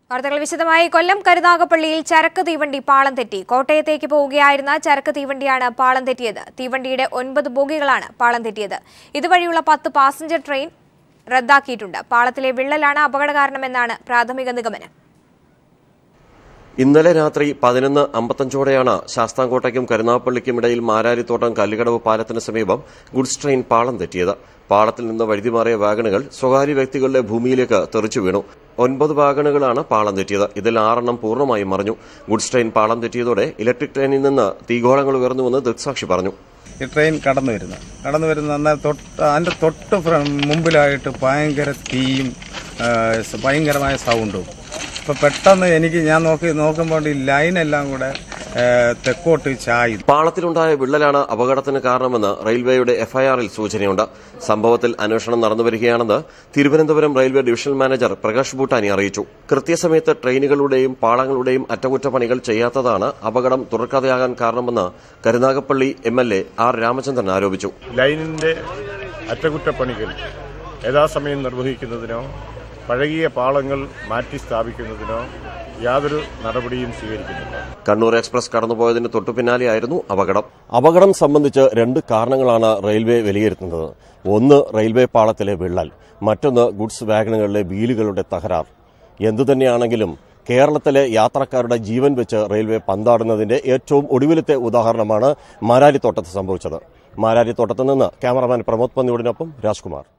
വാർത്തകൾ വിശദമായി കൊല്ലം കരുനാഗപ്പള്ളിയിൽ ചരക്ക് തീവണ്ടി പാളം തെറ്റി കോട്ടയത്തേക്ക് പോവുകയായിരുന്ന ചരക്ക് തീവണ്ടിയാണ് പാളം തെറ്റിയത് തീവണ്ടിയുടെ ഒൻപത് ബോഗികളാണ് പാളം തെറ്റിയത് ഇതുവഴിയുള്ള പത്ത് പാസഞ്ചർ ട്രെയിൻ റദ്ദാക്കിയിട്ടുണ്ട് പാളത്തിലെ വിള്ളലാണ് അപകട കാരണമെന്നാണ് പ്രാഥമിക നിഗമനം ഇന്നലെ രാത്രി പതിനൊന്ന് അമ്പത്തഞ്ചോടെയാണ് ശാസ്താംകോട്ടയ്ക്കും കരുനാഗപ്പള്ളിക്കും ഇടയിൽ മാരാരിത്തോട്ടം കല്ലുകടവ് പാലത്തിന് സമീപം ഗുഡ്സ് ട്രെയിൻ പാളം തെറ്റിയത് പാളത്തിൽ നിന്ന് വഴുതിമാറിയ വാഗണുകൾ സ്വകാര്യ വ്യക്തികളുടെ ഭൂമിയിലേക്ക് തെറിച്ചു വീണു ഒൻപത് വാഗണുകളാണ് പാളം തെറ്റിയത് ഇതിൽ ആറെണ്ണം പൂർണ്ണമായും മറിഞ്ഞു ഗുഡ്സ് ട്രെയിൻ പാളം തെറ്റിയതോടെ ഇലക്ട്രിക് ട്രെയിനിൽ നിന്ന് തീഗോളങ്ങൾ ഉയർന്നുവെന്ന് ദൃക്സാക്ഷി പറഞ്ഞു ഈ ട്രെയിൻ കടന്നു വരുന്നത് കടന്നു വരുന്ന എന്നാൽ തൊട്ട് അതിൻ്റെ തൊട്ട് ഫ്ര- മുമ്പിലായിട്ട് ഭയങ്കര തീയും ആ, സ- ഭയങ്കരമായ സൗണ്ടും അപ്പോൾ പെട്ടെന്ന് എനിക്ക് ഞാൻ നോക്കി നോക്കുമ്പോൾ ഈ ലൈനെല്ലാം കൂടെ ആ, തെക്കോട്ട് ചായി പാളത്തിലുണ്ടായ വിള്ളലാണ് അപകടത്തിന് കാരണമെന്ന് റെയിൽവേയുടെ എഫ്ഐആറിൽ സൂചനയുണ്ട് സംഭവത്തിൽ അന്വേഷണം നടന്നുവരികയാണെന്ന് Thiruvananthapuram railway divisional manager Prakash Bhutani അറിയിച്ചു കൃത്യസമയത്ത് ട്രെയിനുകളുടെയും പാളങ്ങളുടെയും അറ്റകുറ്റപ്പണികൾ ചെയ്യാത്തതാണ് അപകടം തുറക്കാതെയാകാൻ കാരണമെന്ന് Karunagappally M L A R Ramachandran ആരോപിച്ചു ലൈനിൻ്റെ അറ്റകുറ്റപ്പണികൾ യഥാസമയം നിർവഹിക്കുന്നതിനോ പഴകിയ പാളങ്ങൾ മാറ്റി സ്ഥാപിക്കുന്നതിനോ യാതൊരു നടപടിയും സ്വീകരിക്കുന്നില്ല കണ്ണൂർ എക്സ്പ്രസ് കടന്നുപോയതിന് തൊട്ടു പിന്നാലെയായിരുന്നു അപകടം അപകടം സംബന്ധിച്ച് രണ്ട് കാരണങ്ങളാണ് റെയിൽവേ വിലയിരുത്തുന്നത് ഒന്ന് റെയിൽവേ പാളത്തിലെ വിള്ളൽ മറ്റൊന്ന് ഗുഡ്സ് വാഗണുകളിലെ വീലുകളുടെ തകരാർ എന്തുതന്നെയാണെങ്കിലും കേരളത്തിലെ യാത്രക്കാരുടെ ജീവൻ വെച്ച് റെയിൽവേ പന്താടുന്നതിന്റെ ഏറ്റവും ഒടുവിലത്തെ ഉദാഹരണമാണ് മാരാരിത്തോട്ടത്ത് സംഭവിച്ചത് മാരാരിത്തോട്ടത്ത് നിന്ന് ക്യാമറമാൻ പ്രമോദ് പന്നിയോടിനൊപ്പം രാജ്കുമാർ